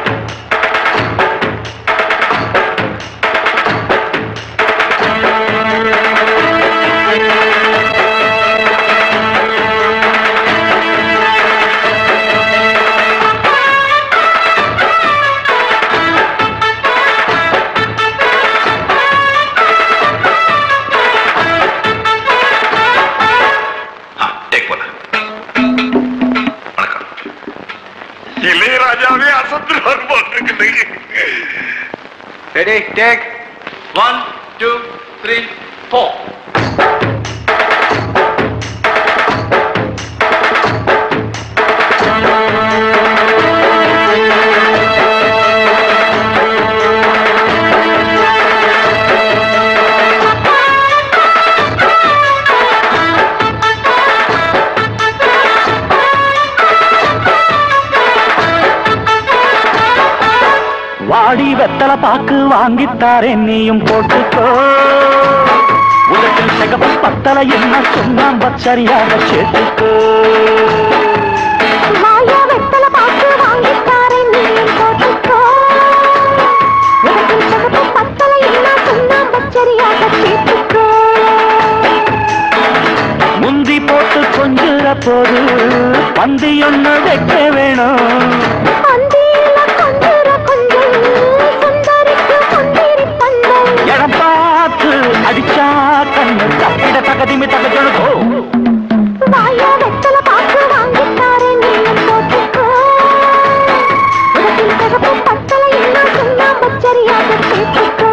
Take பண்ண வணக்கம் இளையராஜாவே அசத்துருவார் போட்டிருக்கு ready take one two three four வாடி வெத்தல பாக்கு வாங்கித்தாரே நீயும் போட்டுக்கோ உதட்டில் சிகப்பு பத்தல என்ன சொன்னாம் சரியாக சேர்த்துக்கோ மாயா வெத்தல பாக்கு வாங்கித்தாரே நீ போட்டுக்கோ உனக்கு சகப்பு பத்தல என்ன சொன்னா பச்சரியாக சேர்த்துக்கோ முந்தி போட்டு கொஞ்சுற போது பந்தி ஒண்ணு வைக்க வேணும் அந்தியில கொஞ்சுற கொஞ்சம் சுந்தரிக்கு சுந்தரி பந்தம் இடம் பார்த்து அடிச்சா கண்ணு தப்பிட தகதிமி தகஜொழுதோ மாயா வெத்தல பாக்கு வாங்கித்தாரே நீ போட்டுக்கோ உனக்கு சகப்பு பத்தல என்ன சொன்னா பச்சரியாக சேர்த்துக்கோ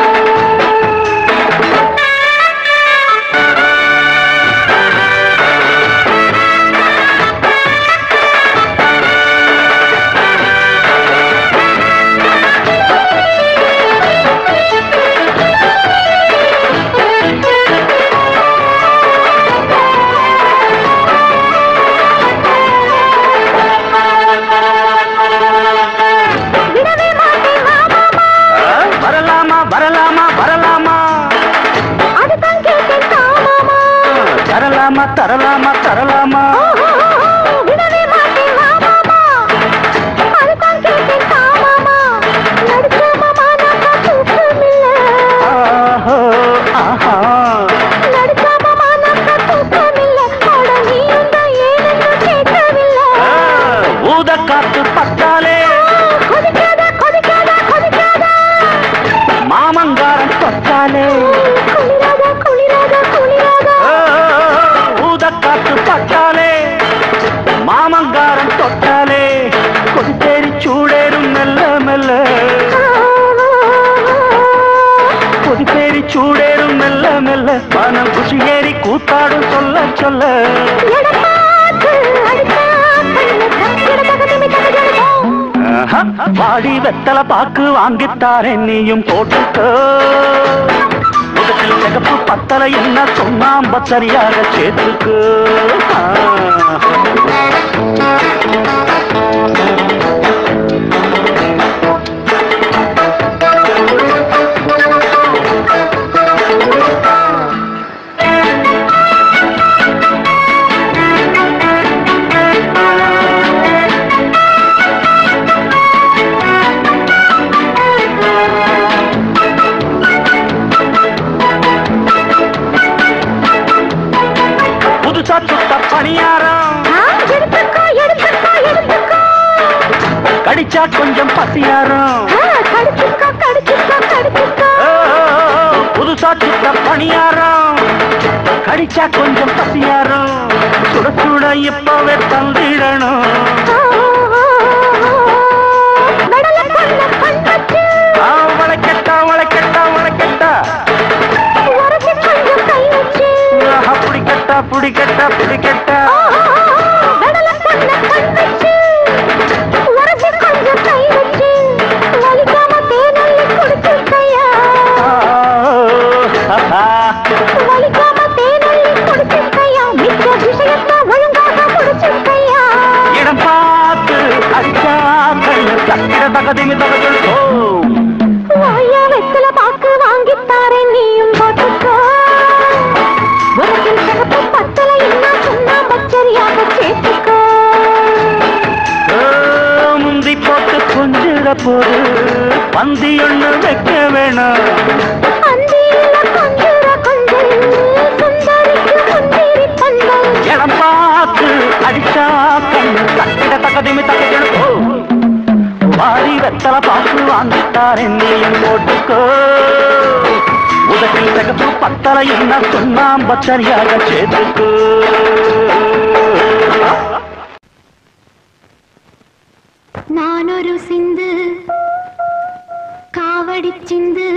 விடவே மாட்டேன் மாமா வரலாமா வரலாமா வரலாமா அதுதான் கேட்டேன் தாமாமா தரலாமா தரலாமா தரலாமா விடவே மாட்டேன் மாமாமா அதுதான் கேட்டேன் தாமாமா நடிச்ச மாமா நான் தூக்கமில்ல ஆஹோ ஆஹா நடிச்ச மாமா நான் தூக்கமில்ல அட நீயும் தான் ஏனென்று கேட்கவில்லை ஊத காத்து பட்டாலே கொதிக்காத கொதிக்காத கொதிக்காத மாமங்காரன் தொட்டாலே குளிராத குளிராத குளிராத ஊத காத்து பட்டாலே மாமங்காரன் தொட்டாலே கொதித்தேறி சூடேறும் மெல்ல மெல்ல கொதித்தேறி சூடேறும் மெல்ல மெல்ல மனம் குஷி ஏறி கூத்தாடும் சொல்ல சொல்ல எடப்பாத்து அடிச்சா கண்ணு தக்கிட தகதிமி தகஜடுதோம் ஆஹா, வாடி வெத்தல பாக்கு வாங்கித்தாரே நீயும் போட்டுக்கோ முதலில் சிகப்பு பத்தல என்ன சொன்னாம்ப சரியாக சேர்த்துக்கு புதுசா சுட்ட பணியாரம் எடுத்துக்கோ எடுத்துக்கோ எடுத்துக்கோ கடிச்சா கொஞ்சம் பசியாரம் கடிச்சுக்கோ கடிச்சுக்கோ கடிச்சுக்கோ ஓ, புதுசா சுட்ட பணியாரம் கடிச்சா கொஞ்சம் பசியாரம் சுட சுட இப்பவே தந்திடணும் நடல கொண்ட கண் வச்சு ஆ, வளைக்கட்டா வளைக்கட்டா வளைக்கட்டா உரசி கொஞ்சம் கை வச்சு ஆஹா, புடிக்கட்டா புடிக்கட்டா புடிக்கட்டா நடல கொண்ட கண் வச்சு உரசி கொஞ்சம் கை வச்சு வலிக்காம தேனல்லி குடிச்சிருக்கையா ஆஹா. வலிக்காம தேனல்லி குடிச்சிருக்கையா மிச்ச விஷயத்தை ஒழுங்காக முடிச்சிருக்கையா இடம் பார்த்து அடிச்சா கண்ணு தக்கிட தகதிமி தகஜோ வாயா வெத்தல பாக்கு வாங்கித்தாரே நீயும் போட்டுக்கோ உனக்கின் சிகப்பு பத்தல என்ன சொன்னா பச்சரியாக சேர்த்துக்கோ முந்தி போட்டு கொஞ்சுற கொஞ்சிற போது பந்தி ஒண்ணு வைக்க வேணாம் அந்தியில கொஞ்சுற கொஞ்சல் சுந்தரிக்கு முந்திரி பந்தல் இடம் பார்த்து அடிச்சா கண்ணு தக்கிட தக்கதிமி தக்கணும் வாரி வெத்தலை பார்த்து வாங்கிட்டார் என்னையும் போட்டுக்கோ உதட்டில் தகப்பு பத்தலை என்ன சுண்ணாம்ப சரியாக சேர்த்துக்கோ நானொரு சிந்து காவடி சிந்து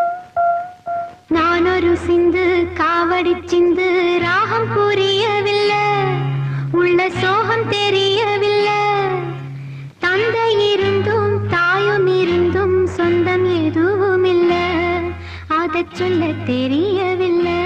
நானொரு சிந்து காவடி சிந்து ராகம் புரியவில்லை உள்ள சோகம் தெரியவில்லை தந்தை இருந்தும் தாயும் இருந்தும் சொந்தம் எதுவும் இல்லை அதைச் சொல்ல தெரியவில்லை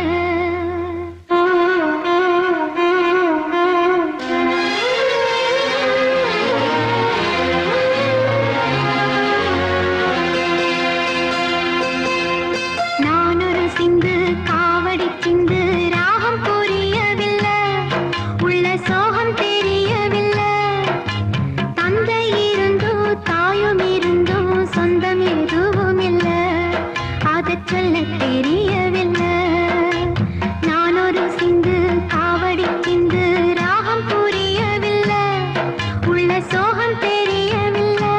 நானொரு சிந்து காவடி சிந்து ராகம் புரியவில்லை உள்ள சோகம் தெரியவில்லை தந்தை இருந்தோ தாயும் இருந்தோ சொந்தம் எதுவும் இல்லை அதைச் சொல்ல தெரியவில்லை நானொரு சிந்து காவடி சிந்து ராகம் புரியவில்லை உள்ள சோகம் தெரியவில்லை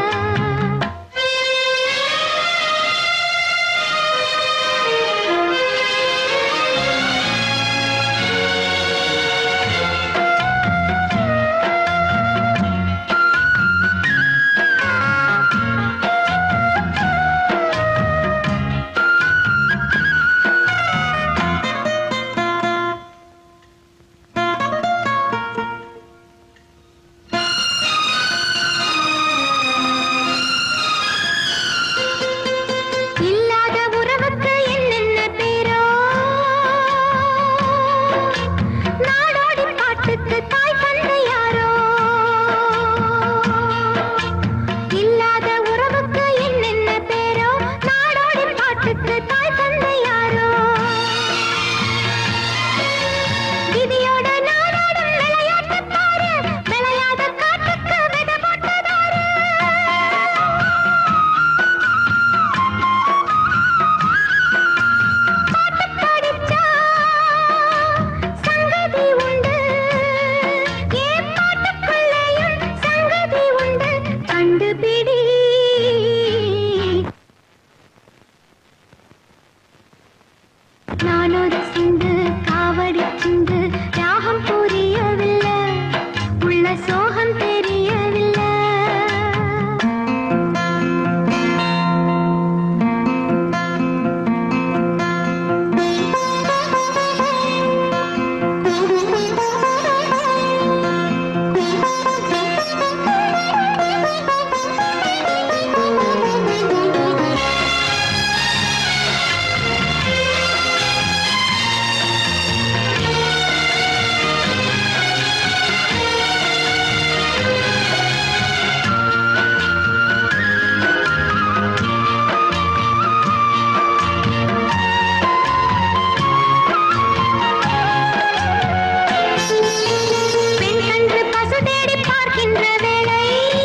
இல்லாத உறவுக்கு என்னென்ன பேரோ நாடோடி பாட்டுக்கு தாய் தந்தை யாரோ இல்லாத உறவுக்கு என்னென்ன பேரோ நாடோடி பாட்டுக்கு தாய் தந்தை யாரோ விதியோட நாடாடும் விளையாட்டு பாரு விளையாத காட்டுக்கு வித போட்டதாரு படிச்சா சங்கதி உண்டு ஏன் பாட்டுக்குள்ளேயும் சங்கதி உண்டு கண்டுபிடி நானொரு சிந்து காவடி சிந்து ராகம் புரியவில்லை உள்ள சோகம் தெரியவில்லை பெண் கன்று பசு தேடி பார்க்கின்ற வேளை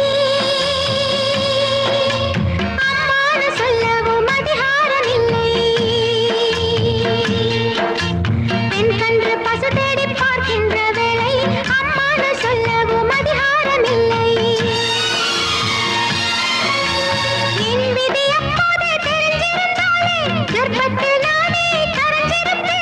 அம்மானு சொல்லவும் அதிகாரம் இல்லை பெண் கன்று பசு தேடி பார்க்கின்ற வேளை அம்மானு சொல்லவும் அதிகாரம் இல்லை என் விதி அப்போதே தெரிஞ்சிருந்தாலே கர்ப்பத்தில் நானே கரைஞ்சிருப்பேனே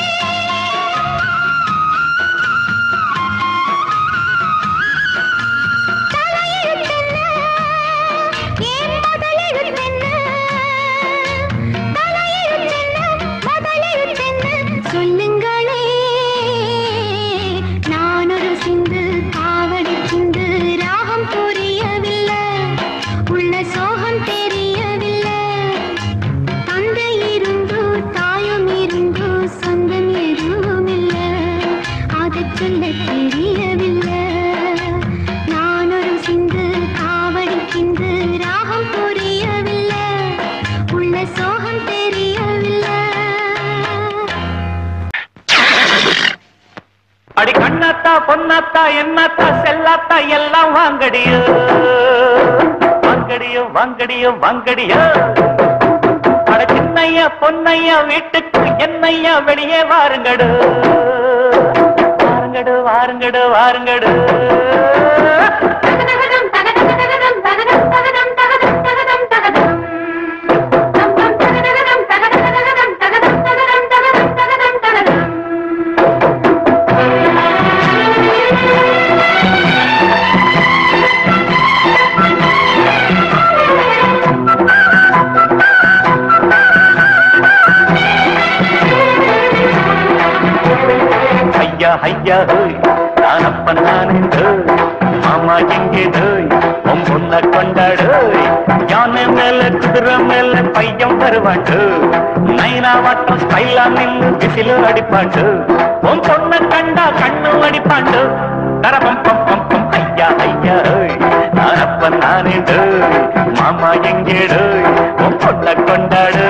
தலையெழுத்தென்ன? ஏன் முதலெழுத்தென்ன? தலையெழுத்தென்ன? முதலெழுத்தென்ன? சொல்லுங்களே நான் ஒரு சிந்து காவடி சிந்து ராகம் புரியவில்லை உள்ள சோகம் தெரியவில்லை தந்தை இருந்தோ தாயும் இருந்தோ சொந்தம் எதுவும் இல்லை அதைச் சொல்ல தெரியவில்லை நான் ஒரு சிந்து காவடி சிந்து ராகம் புரியவில்லை உள்ள சோகம் தெரியவில்லை அடி கண்ணாத்தா பொன்னாத்தா என்னத்தா செல்லாத்தா எல்லாம் வாங்கடியோ வாங்கடியோ வாங்கடியோ வாங்கடியோ அட சின்னையா பொன்னையா வீட்டுக்கு என்னையா வெளியே வாருங்கடு வாருங்கடு வாருங்கடு வாருங்கடு தகதகதம் தகதகதகதம் தகதம் தகதம் தகதம் தகதம் தகதம் தம் தம் தகதகதம் தகதகதகதம் தகதம் தகதம் தகதம் தகதம் தகதம் ஐயா ஐயா ஹோய் நானப்பன் நானே ஹோய் மாமா எங்கே ஹோய் உன் பொண்ண கொண்டாடு யானை மேல குதிரை மேல பையன் வருவாண்டு நைனா வாட்டம் ஸ்டைலா நின்னு விசிலு அடிப்பாண்டு உன் பொண்ண கண்டா கண்ணு அடிப்பாண்டு தரபம் பம் பம் பம் ஐயா ஐயா ஹோய் நானப்பன் நானே ஹோய் மாமா எங்கே ஹோய் உன் பொண்ண கொண்டாடு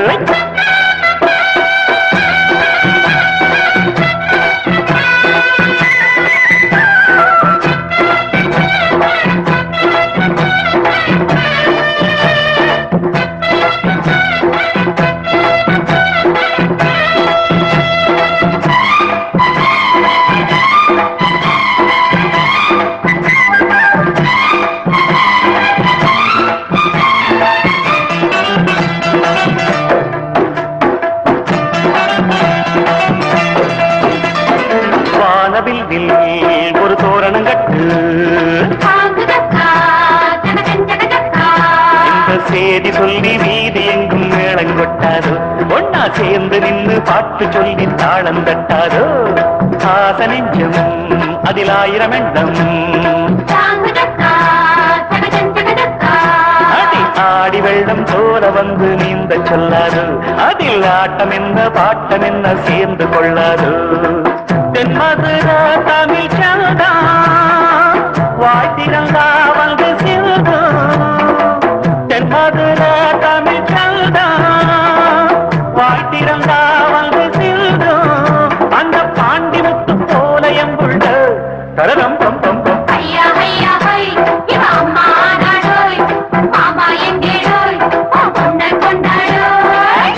வானவில் ஒரு தோரணம் கட்டு தாங்குதக்கா ஜனகன் ஜகதக்கா இந்த செய்தி சொல்லி வீதி எங்கும் மேளம் கொட்டாதோ ஒன்னா சேர்ந்து நின்னு பாட்டு சொல்லி தாளம் தட்டாதோ ஆச நெஞ்சம் அதில் ஆயிரம் எண்ணம் தாங்குதக்கா ஜனகன் ஜகதக்கா அடி ஆடி வெள்ளம் போல வந்து நீந்த சொல்லாது அதில் ஆட்டம் என்ன பாட்டம் என்ன சேர்ந்து கொள்ளாது தென்மதுர தமிழ் சங்கா வாழ்த்திரங்கா வந்து சிறுகும் தென்மதுர தமிழ் சங்கா வாழ்த்திரங்கா வந்து சிறுகும் அந்த பாண்டி முத்து போல எங்குள்ள தரதம் பம் பம் பம் ஐயா ஐயா ஹை இவ அம்மா நாடோய் மாமா எங்கேடோய் ஓ பொண்ண கொண்டாடோய்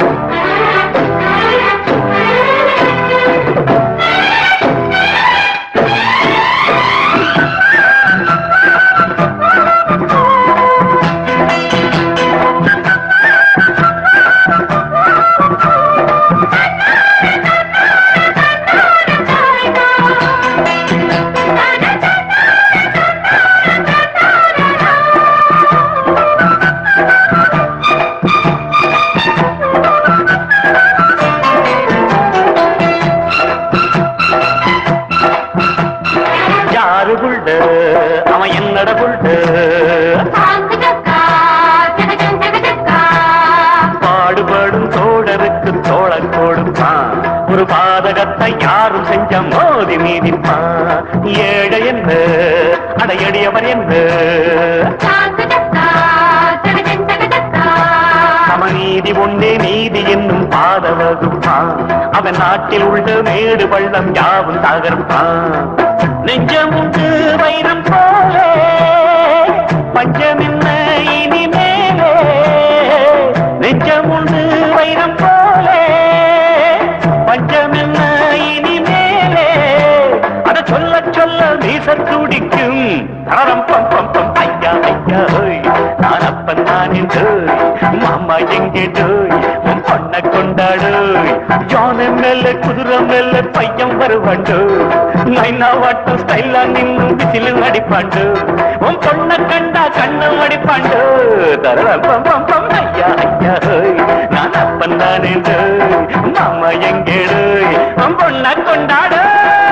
யாரு புள்ள அவன் என்னட புள்ள தாங்குதக்கா ஜனகன் ஜகதக்கா பாடுபடும் தோழருக்கு தோழன் கொடுப்பான் ஒரு பாதகத்தை யாரும் செஞ்ச மோதி மீதிப்பான் ஏழை என்ன அடையடியவர் என்ன தாங்குதக்கா ஜனகன் ஜகதக்கா சமநீதி ஒன்றே நீதி என்னும் பாத வகுப்பான் அவன் நாட்டில் உள்ள மேடு பள்ளம் யாவும் தகர்ப்பான் நெஞ்சம் உண்டு வைரம் போலே பஞ்சம் என்ன இனிமேலே நெஞ்சம் உண்டு வைரம் போலே பஞ்சம் என்ன இனிமேலே அத சொல்ல சொல்ல மீச துடிக்கும் தரம் பம் பம் பம் ஐயா ஐயா ஓய் நான் அப்பன் நான் என்று மாமா எங்கே டோய் உன் பொண்ண கொண்டாடு யானை மேல குதிரை மேல பையன் வருவாண்டு நைனா வாட்டம் ஸ்டைலா நின்னு விசிலு அடிப்பாண்டு உன் பொண்ண கண்டா கண்ணும் அடிப்பாண்டு தரம் பம் பம் பம் ஐயா ஐயா ஓய் நான் அப்பன் நான் என்று மாமா எங்கே டோய் உன் பொண்ண கொண்டாடு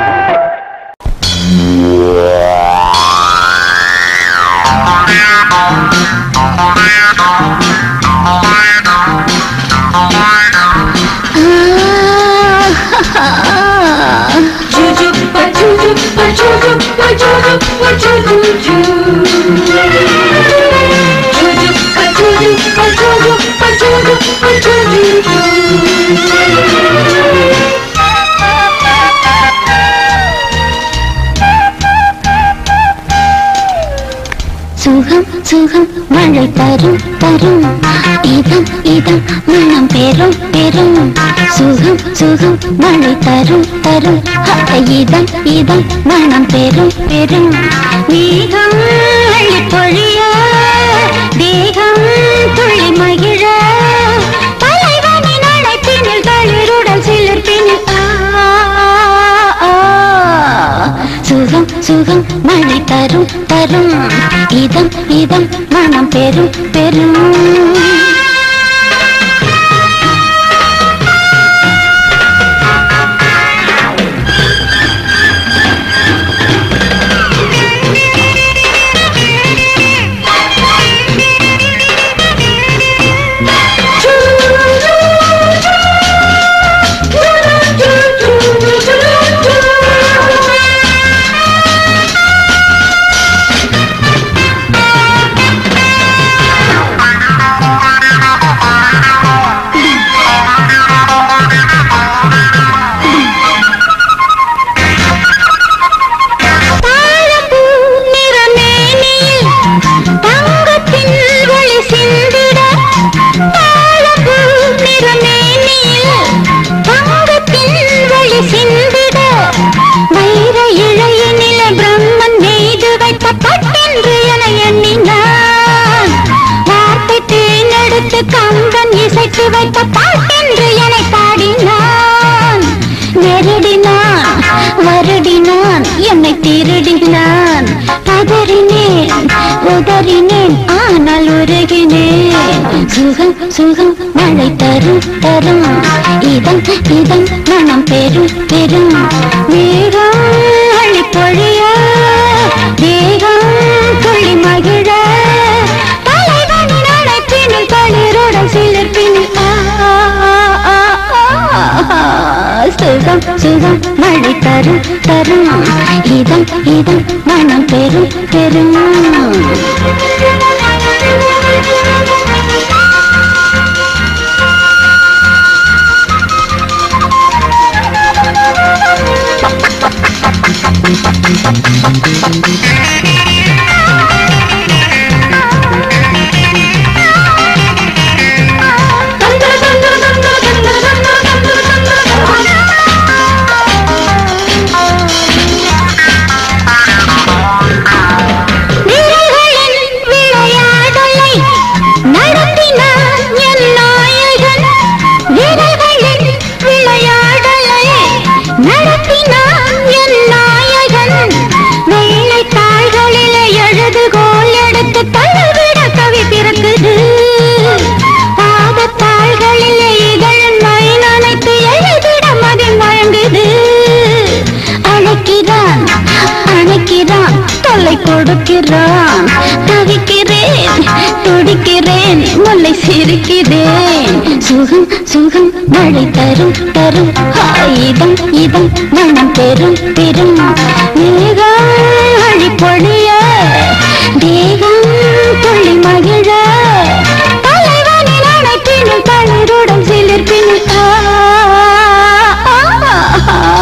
Jujupa jujupa jujupa jujupa jujuju Jujupa jujupa jujupa jujupa jujuju சுகம் சுகம் மழை தரும் தரும் இதம் இதம் மனம் பெரும் பெரும் சுகம் சுகம் மழை தரும் தரும் ஹ, இதம் இதம் மனம் பெரும் பெரும் மேகம் அள்ளி பொழிய தேகம் துள்ளி மகிழ தலைவனின் அழைப்பினில் தளிருடல் சிலிர்ப்பினில் ஆ, ஆ, ஆ. சுகம் சுகம் மழை தரும் தரும் இதம் இதம் மனம் பெரும் பெரும் தாழம்பூ நிறமேனியில் தங்கத்தின் ஒளி சிந்திட தாழம்பூ நிறமேனியில் தங்கத்தின் ஒளி சிந்திட வைர இழையினில பிரம்மன் நெய்து வைத்த பட்டென்று என எண்ணினான் வார்த்தை தேர்ந்தெடுத்து கம்பன் இசைத்து வைத்த பாட்டென்று என பாடினான் நெருடினான் வருடினான் என்னை திருடினான் பதறினேன் உதறினேன் ஆனால் உருகினேன் சுகம் சுகம் மழை தரும் தரும் இதம் இதம் மனம் பெரும் பெரும் மேகம் அள்ளி பொழிய தேகம் துள்ளி மகிழ தலைவனின் அழைப்பினில் தளிருடன் சிலிர்ப்பினில் ஆ, ஆ, ஆ, ஆ. சுகம் சுகம் மழை தரும் தரும் இதம் இதம் மனம் பெரும் பெரும் விரல்களின் விளையாடலை நடத்தினான் என் நாயகன் விரல்களின் விளையாடலை நடத்தினான் என் நாயகன் வெள்ளை தாள்களிலே எழுதுகோல் எடுத்து தள்ளிவிட கவி பிறக்குது பாதத்தாள்களிலே இதழ் மை நனைத்து எழுதிட மதில் வழங்குது அழைக்கிறான் அழைக்கிறான் தொல்லை கொடுக்கிறான் தவிக்கிறேன் துடிக்கிறேன் முல்லை சிரிக்கிறேன் சுகம் சுகம் மழை தரும் தரும் இதம் இதம் மனம் பெரும் பெரும் மேகம் அழி பொழிய தேகம் துள்ளி மகிழ தலைவனின் அணைப்பினில் தளிருடன் சிலிர்ப்பினில் ஆ, ஆ, ஆ, ஆ.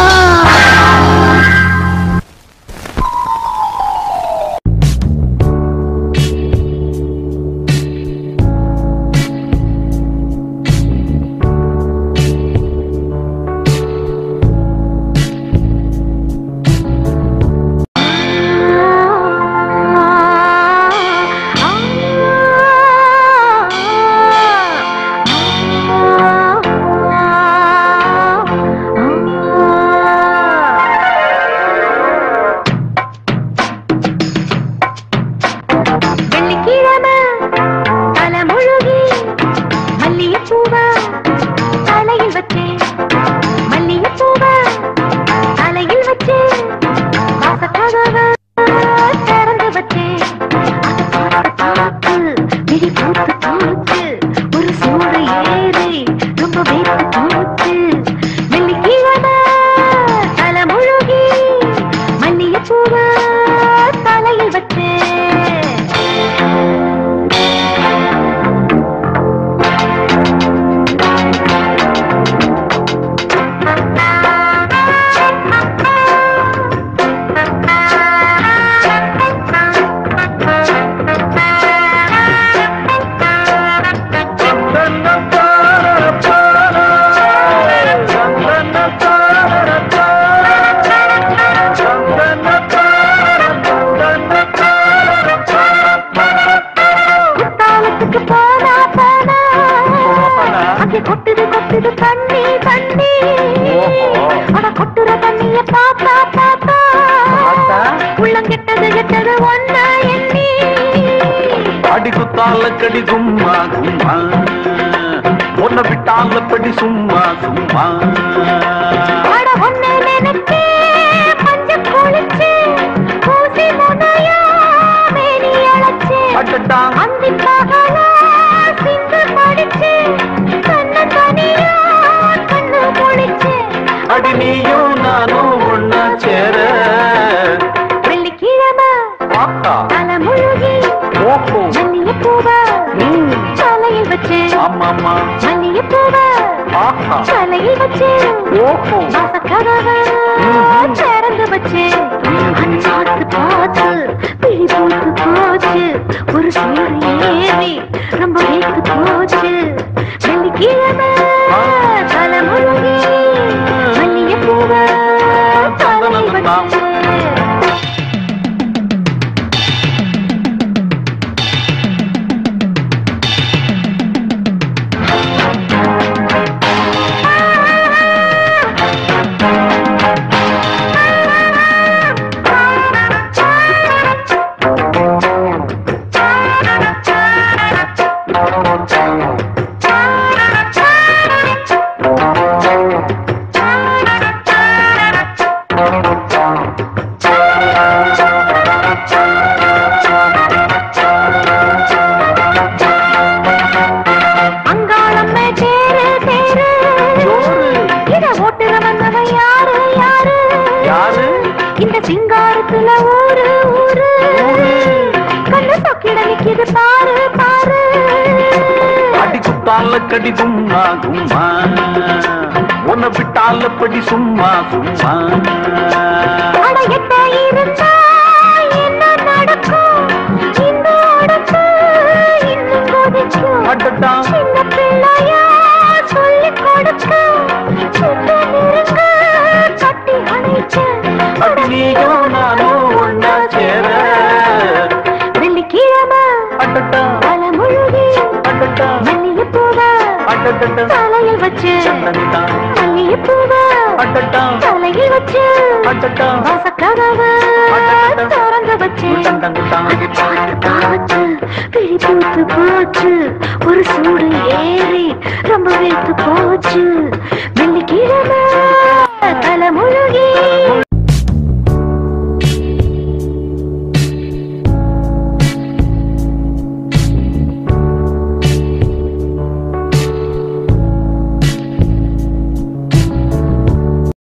கோயிலுக்கு போனா போனா போனா. அங்கே கொட்டுது கொட்டுது தண்ணி தண்ணி ஓஹோ. அட கொட்டுற தண்ணிய பார்த்தா பார்த்தா பார்த்தா? உள்ளம் கெட்டது கெட்டது ஒன்னா எண்ணி அடி குத்தால கடி சும்மா சும்மா உன்னை விட்டால படி சும்மா சும்மா அட ஒண்ணு நினைச்சு மஞ்ச குளிச்சு ஊசி முனையா மேனி அழைச்சு அடடா அந்தி பகலா சிந்து படிச்சு கண்ணு தனியா கண்ணு முடிச்சு அடி நீயும் நானும் ஒன்னா சேர வெள்ளிக்கிழமை ஆத்தா தலை முழுகி ஓஹோ மல்லிய பூவ ம். தலையில் வச்சு ஆமாமா மல்லிய பூவ ஆஹா தலையில் வச்சு ஓஹோ வாசக்கதவை ம்ஹும். திறந்து வச்சு அஞ்சாத்து போச்சு பிழி போட்டு போச்சு ஒரு சூடு ஏறி ரொம்ப வைத்து போச்சு வெள்ளிக்கிழமை தலை முழுகி மல்லிய பூவ தலையில் வச்சு அங்காளம்மே தேரு தேரு இத ஓட்டுற வந்தவன் யாரு யாரு யாரு இந்த சிங்காரத்துல ஊரு ஊரு கண்ணு சொக்கிட நிக்குது பாரு பாரு அடி குத்தால கடி சும்மா சும்மா உன்னை விட்டால படி சும்மா சும்மா அட எட்ட இருந்தா என்ன நடக்கும் இந்த உடம்பு இன்னும் கொதிக்கும் அடடா சின்ன பிள்ளையா சொல்லிக் கொடுக்க சுத்த நெருங்க கட்டி அணைக்க அடி நீயும் நானும் ஒன்னா சேர வெள்ளிக்கிழமை அடடா தலை முழுகி அடடா மல்லிகை பூவ அடடா தலையில் வச்சு சந்தனிதா மல்லிகை பூவ அடடா தலையில் வச்சு அடடா வாசக்கதவு அடடா. திறந்து வச்சு தந்தங்குதா காவச்சு பிழி பூத்து போச்சு ஒரு சூடு ஏறி ரொம்ப வைத்து போச்சு